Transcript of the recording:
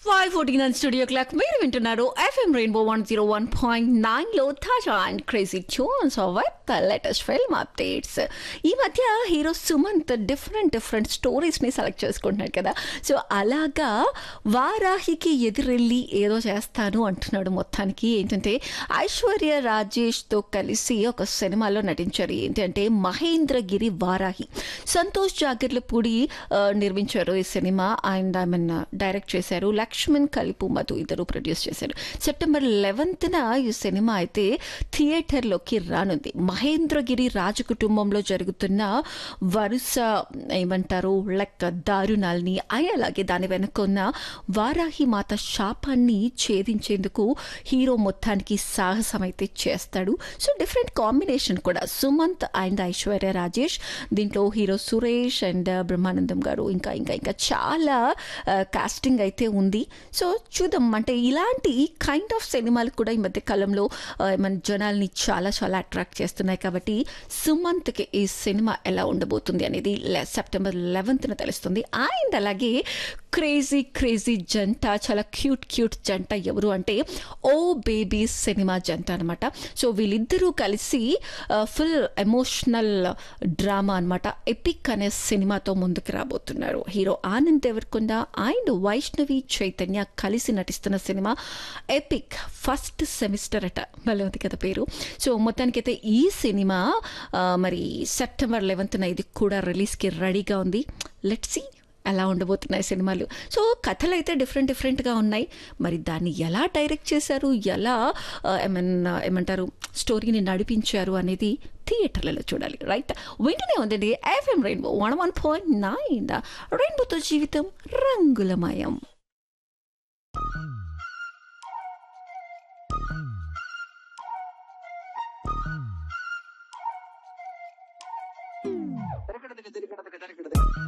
five forty nine studio clock మీరు వింటున్నారు FM rainbow one zero one point nine లో తాజా and crazy tunes with latest film updates ఈ మధ్య hero Sumanth different different stories ని select చేసుకుంటున్నాడు కదా సో అలాగా వారాహికి ఎదురెళ్ళి ఏదో చేస్తాను అంటున్నాడు మొత్తానికి ఏంటంటే ఐశ్వర్య రాజేష్ తో కలిసి ఒక సినిమాలో నటించారు ఏంటంటే మహేంద్రగిరి వారాహి సంతోష్ జాగర్లపూడి ఆ, నిర్మించారు ఈ సినిమా అండ్ ఐ మీన్ డైరెక్ట్ చేశారు లక్ష్మణ్ కలిపు మధు ఇద్దరు ప్రొడ్యూస్ చేశారు సెప్టెంబర్ లెవెన్త్న ఈ సినిమా అయితే థియేటర్లోకి రానుంది మహేంద్రగిరి రాజకుటుంబంలో జరుగుతున్న వరుస ఏమంటారు లెక్క దారుణాల్ని అయి అలాగే దాని వెనుక ఉన్న వారాహి మాత శాపాన్ని ఛేదించేందుకు హీరో మొత్తానికి సాహసం అయితే చేస్తాడు సో డిఫరెంట్ కాంబినేషన్ కూడా సుమంత్ అండ్ ఐశ్వర్య రాజేష్ దీంట్లో హీరో సురేష్ అండ్ బ్రహ్మానందం గారు ఇంకా ఇంకా ఇంకా చాలా కాస్టింగ్ అయితే ఉంది సో చూద్దాం అంటే ఇలాంటి కైండ్ ఆఫ్ సినిమాలు కూడా ఈ మధ్య కాలంలో ఆ, మన జనాల్ని చాలా చాలా అట్రాక్ట్ చేస్తున్నాయి కాబట్టి సుమంత్కి ఈ సినిమా ఎలా ఉండబోతుంది అనేది లె- సెప్టెంబర్ లెవెన్త్న తెలుస్తుంది అండ్ అలాగే క్రేజీ క్రేజీ జంట చాలా క్యూట్ క్యూట్ జంట ఎవరు అంటే ఓ బేబీ సినిమా జంట అనమాట సో వీళ్ళిద్దరూ కలిసి ఫుల్ ఎమోషనల్ డ్రామా అనమాట ఎపిక్ అనే సినిమాతో ముందుకు రాబోతున్నారు హీరో ఆనంద్ దేవరకొండ అండ్ వైష్ణవి చైతన్య కలిసి నటిస్తున్న సినిమా ఎపిక్ ఫస్ట్ సెమిస్టర్ అట భలే ఉంది కదా పేరు సో మొత్తానికైతే ఈ సినిమా ఆ, మరి సెప్టెంబర్ లెవెన్త్న ఇది కూడా రిలీజ్కి రెడీగా ఉంది లెట్ సి ఎలా ఉండబోతున్నాయి సినిమాలు సో కథలు అయితే డిఫరెంట్ డిఫరెంట్గా ఉన్నాయి మరి దాన్ని ఎలా డైరెక్ట్ చేశారు ఎలా ఏమన్నా ఏమంటారు స్టోరీని నడిపించారు అనేది థియేటర్లలో చూడాలి రైట్ వెంటనే ఉందండి FM rainbow one one point nine రెయిన్బోతో జీవితం రంగులమయం తిరగడదిగ తిరగడదిగ తిరగడదిగ